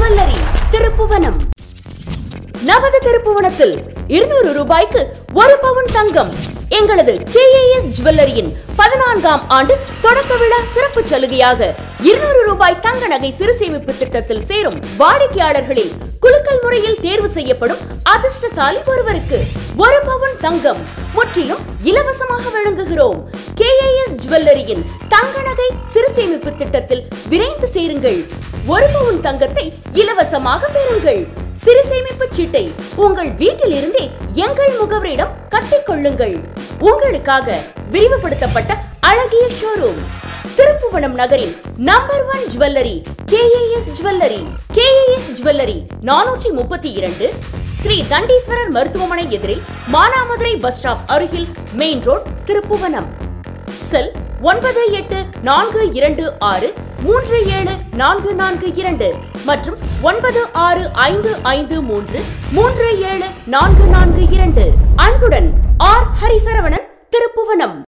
jewellery Thiruppuvanam நமது திருப்புவனத்தில் இருநூறு ரூபாய்க்கு ஒரு பவுன் தங்கம் எங்களது கேஏஎஸ் ஜுவல்லரியின் பதினான்காம் ஆண்டு தொடக்க விழா சிறப்பு சலுகையாக இருநூறு ரூபாய் தங்க நகை சிறு சேமிப்பு திட்டத்தில் சேரும் வாடிக்கையாளர்களில் குலுக்கல் முறையில் தேர்வு செய்யப்படும் அதிர்ஷ்டசாலி ஒருவருக்கு ஒரு பவுன் தங்கம் முற்றிலும் இலவசமாக வழங்குகிறோம் கேஏஎஸ் ஜுவல்லரியின் தங்க நகை சிறு சேமிப்பு திட்டத்தில் விரைந்து சேருங்கள் ஒரு பவுன் தங்கத்தை இலவசமாக பெறுங்கள் சிறு சேமிப்பு சீட்டை உங்கள் வீட்டில் இருந்தே எங்கள் முகவரிடம் கட்டிக்கொள்ளுங்கள் உங்களுக்காக விரிவுபடுத்தப்பட்ட அழகிய ஷோரூம் திருப்புவனம் நகரின் number one jewellery KAS jewellery KAS jewellery நானூற்றி முப்பத்தி இரண்டு ஸ்ரீ தண்டீஸ்வரர் மருத்துவமனை எதிரில் மானாமதுரை பஸ் ஸ்டாப் அருகில் மெயின் ரோட் திருப்புவனம் செல் ஒன்பது எட்டு நான்கு இரண்டு ஆறு மூன்று ஏழு நான்கு நான்கு இரண்டு மற்றும் ஒன்பது ஆறு ஐந்து ஐந்து மூன்று மூன்று ஏழு நான்கு நான்கு இரண்டு அன்புடன் ஆர் ஹரிசரவணன் திருப்புவனம்